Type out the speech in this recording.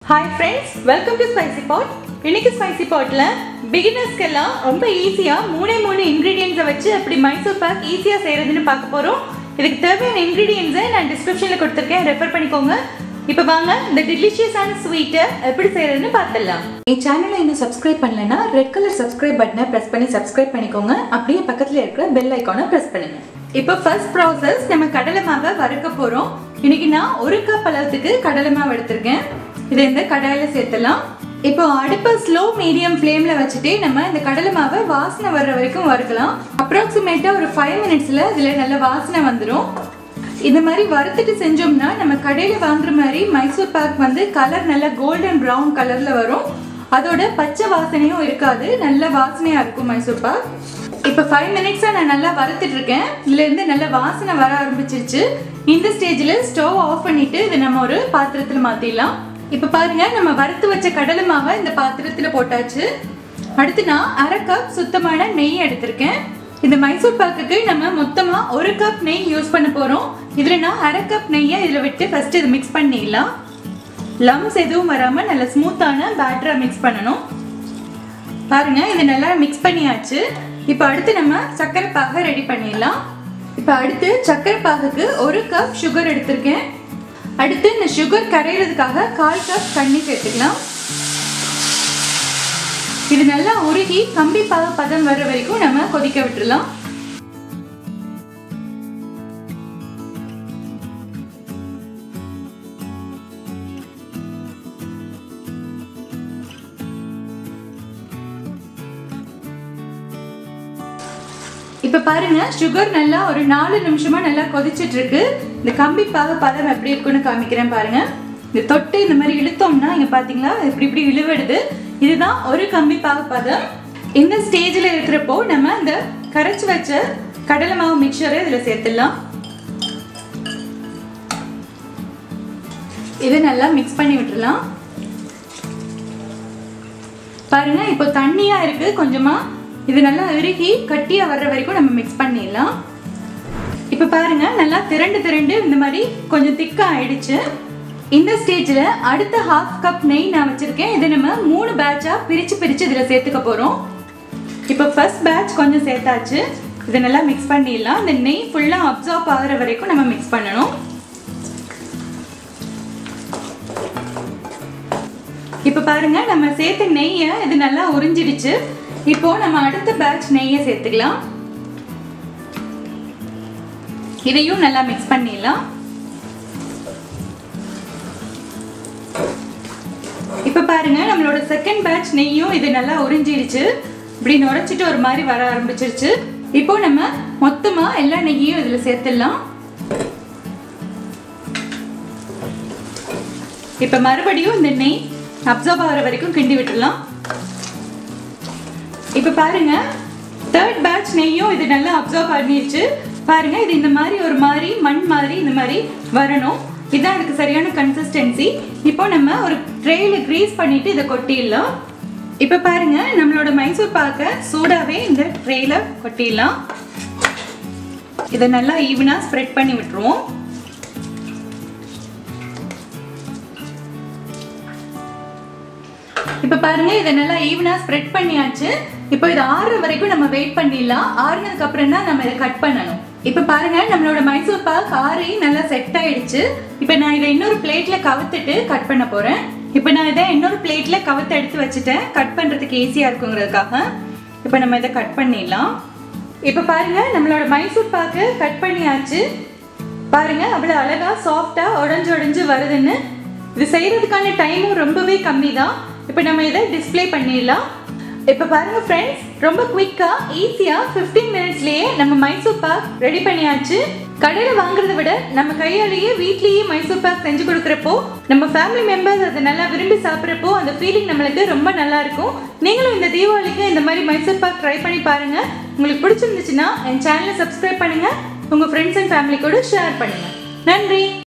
hi friends welcome to spicy pot இன்னைக்கு spicy பாட்டில் பிகினர்ஸ்க்கெல்லாம் ரொம்ப ஈஸியாக மூணே மூணு இன்க்ரீடியன்ஸை வச்சு அப்படி மைசூர் பாக் ஈஸியாக செய்கிறதுன்னு பார்க்க போகிறோம் இதுக்கு தேவையான இன்க்ரீடியன்ஸை நான் டிஸ்கிரிப்ஷனில் கொடுத்துருக்கேன் ரெஃபர் பண்ணிக்கோங்க இப்போ வாங்க இந்த டெலிஷியஸான ஸ்வீட்டை எப்படி செய்கிறதுன்னு பார்த்துடலாம் என் சேனலை இன்னும் சப்ஸ்கிரைப் பண்ணலைன்னா ரெட் கலர் சப்ஸ்கிரைப் பட்டனை ப்ரெஸ் பண்ணி சப்ஸ்கிரைப் பண்ணிக்கோங்க அப்படியே பக்கத்தில் இருக்கிற பெல் ஐக்கானை ப்ரெஸ் பண்ணுங்க இப்போ ஃபர்ஸ்ட் ப்ராசஸ் நம்ம கடலை மாவை வறுக்க போகிறோம் இன்னைக்கு நான் ஒரு கப் அளவுக்கு கடலை மாவு எடுத்திருக்கேன் இதை இந்த கடாயில் சேர்த்துலாம் இப்போ அடுப்பை ஸ்லோ மீடியம் ஃப்ளேமில் வச்சுட்டு நம்ம இந்த கடலை மாவை வாசனை வர்ற வரைக்கும் வறுக்கலாம் அப்ராக்சிமேட்டாக ஒரு ஃபைவ் மினிட்ஸில் இதில் நல்ல வாசனை வந்துடும் இந்த மாதிரி வறுத்துட்டு செஞ்சோம்னா நம்ம கடையில் வாங்குற மாதிரி மைசூர் பாக் வந்து கலர் நல்ல கோல்டன் ப்ரௌன் கலரில் வரும் அதோட பச்சை வாசனையும் இருக்காது நல்ல வாசனையாக இருக்கும் மைசூர் பாக் இப்போ ஃபைவ் மினிட்ஸாக நான் நல்லா வறுத்துட்டு இருக்கேன் இதுலேருந்து நல்ல வாசனை வர ஆரம்பிச்சிருச்சு இந்த ஸ்டேஜில் ஸ்டவ் ஆஃப் பண்ணிட்டு இதை நம்ம ஒரு பாத்திரத்தில் மாற்றிடலாம் இப்போ பாருங்க நம்ம வறுத்து வச்ச கடலை மாவை இந்த பாத்திரத்தில் போட்டாச்சு அடுத்து நான் அரை கப் சுத்தமான நெய் எடுத்திருக்கேன் இந்த மைசூர் பாக்குக்கு நம்ம மொத்தமாக ஒரு கப் நெய் யூஸ் பண்ண போகிறோம் இதில் நான் அரை கப் நெய்யை இதில் விட்டு ஃபஸ்ட்டு இதை மிக்ஸ் பண்ணிடலாம் லம்ஸ் எதுவும் வராமல் நல்ல ஸ்மூத்தான பேட்டராக மிக்ஸ் பண்ணணும் பாருங்க இது நல்லா மிக்ஸ் பண்ணியாச்சு இப்போ அடுத்து நம்ம சர்க்கரை பாகை ரெடி பண்ணிடலாம் இப்போ அடுத்து சர்க்கரை பாகுக்கு ஒரு கப் சுகர் எடுத்திருக்கேன் அடுத்து இந்த சுகர் கரையிறதுக்காக கால் கப் தண்ணி சேர்த்துக்கலாம் இது நல்லா உருகி கம்பி பாக பதம் வர வரைக்கும் நம்ம கொதிக்க விட்டுறலாம் இப்போ பாருங்க சுகர் நல்லா ஒரு நாலு நிமிஷமா நல்லா கொதிச்சிட்டு இருக்கு இந்த கம்பி பாக பதம் எப்படி இருக்குன்னு காமிக்கிறேன் பாருங்க இந்த தொட்டு இந்த மாதிரி இழுத்தோம்னா இங்க பாத்தீங்களா இப்படி இப்படி இழுவிடுது இதுதான் ஒரு கம்பி பாக பதம் இந்த ஸ்டேஜ்ல இருக்கிறப்போ நம்ம இந்த கரைச்சி வச்ச கடலை மாவு மிக்சரை இதுல சேர்த்துடலாம் இது நல்லா மிக்ஸ் பண்ணி விட்டுறலாம் பாருங்க இப்போ தண்ணியா இருக்கு கொஞ்சமா இது நல்லா இறுகி கட்டியாக வர்ற வரைக்கும் நம்ம மிக்ஸ் பண்ணிடலாம் இப்போ பாருங்க நல்லா திரண்டு திரண்டு இந்த மாதிரி கொஞ்சம் திக்காக ஆயிடுச்சு இந்த ஸ்டேஜில் அடுத்த ஹாஃப் கப் நெய் நான் வச்சுருக்கேன் இதை நம்ம மூணு பேட்சாக பிரித்து பிரித்து இதில் சேர்த்துக்க போகிறோம் இப்போ ஃபர்ஸ்ட் பேட்ச் கொஞ்சம் சேர்த்தாச்சு இதை நல்லா மிக்ஸ் பண்ணிடலாம் இந்த நெய் ஃபுல்லாக அப்சார்ப் ஆகிற வரைக்கும் நம்ம மிக்ஸ் பண்ணணும் இப்போ பாருங்க நம்ம சேர்த்த நெய்யை இது நல்லா உறிஞ்சிடுச்சு இப்போ நம்ம அடுத்த பேட்ச் நெய்யை சேர்த்துக்கலாம் இதையும் நல்லா மிக்ஸ் பண்ணிடலாம் இப்போ பாருங்க நம்மளோட செகண்ட் பேட்ச் நெய்யும் இது நல்லா உறிஞ்சிடுச்சு இப்படி நுரைச்சிட்டு ஒரு மாதிரி வர ஆரம்பிச்சிருச்சு இப்போ நம்ம மொத்தமா எல்லா நெய்யையும் இதுல சேர்த்துடலாம் இப்போ மறுபடியும் இந்த நெய் அப்சர்வ் ஆகிற வரைக்கும் கிண்டி விட்டுடலாம் இப்போ பாருங்க தேர்ட் பேட்ச் நெய்யும் இது நல்லா அப்சர்வ் பண்ணிடுச்சு பாருங்க இது இந்த மாதிரி ஒரு மாதிரி மண் மாதிரி இந்த மாதிரி வரணும் இதுதான் எனக்கு சரியான கன்சிஸ்டன்சி இப்போ நம்ம ஒரு ட்ரேல க்ரீஸ் பண்ணிட்டு இதை கொட்டிடலாம் இப்போ பாருங்க நம்மளோட மைசூர் பாக்க சூடாவே இந்த ட்ரேல கொட்டிடலாம் இதை நல்லா ஈவனா ஸ்ப்ரெட் பண்ணி விட்டுருவோம் இப்போ பாருங்க இதை நல்லா ஈவனா ஸ்ப்ரெட் பண்ணியாச்சு இப்போ இது ஆறுற வரைக்கும் நம்ம வெயிட் பண்ணிடலாம் ஆறுனதுக்கு அப்புறம் தான் நம்ம இதை கட் பண்ணணும் இப்போ பாருங்க நம்மளோட மைசூர் பாக் ஆறி நல்லா செட் ஆயிடுச்சு இப்போ நான் இதை இன்னொரு பிளேட்ல கவுத்துட்டு கட் பண்ண போறேன் இப்போ நான் இதை இன்னொரு பிளேட்ல கவுத்து எடுத்து வச்சுட்டேன் கட் பண்றதுக்கு ஈஸியா இருக்குங்கிறதுக்காக இப்போ நம்ம இதை கட் பண்ணிடலாம் இப்போ பாருங்க நம்மளோட மைசூர் பாக்கு கட் பண்ணியாச்சு பாருங்க அவ்வளோ அழகா சாஃப்டா உடஞ்சு உடஞ்சு வருதுன்னு இது செய்யறதுக்கான டைமும் ரொம்பவே கம்மி தான் இப்போ நம்ம இதை டிஸ்பிளே பண்ணிடலாம் இப்போ பாருங்க ஃப்ரெண்ட்ஸ் ரொம்ப குயிக்காக ஈஸியாக ஃபிஃப்டீன் மினிட்ஸ்லேயே நம்ம மைசூர் பாக் ரெடி பண்ணியாச்சு கடையில் வாங்குறத விட நம்ம கையாலேயே வீட்லேயே மைசூர் பாக் செஞ்சு கொடுக்குறப்போ நம்ம ஃபேமிலி மெம்பர்ஸ் அதை நல்லா விரும்பி சாப்பிட்றப்போ அந்த ஃபீலிங் நம்மளுக்கு ரொம்ப நல்லா இருக்கும் நீங்களும் இந்த தீபாவளிக்கு இந்த மாதிரி மைசூர் பாக் ட்ரை பண்ணி பாருங்க உங்களுக்கு பிடிச்சிருந்துச்சுன்னா என் சேனலை சப்ஸ்கிரைப் பண்ணுங்க உங்கள் ஃப்ரெண்ட்ஸ் அண்ட் ஃபேமிலி கூட ஷேர் பண்ணுங்க நன்றி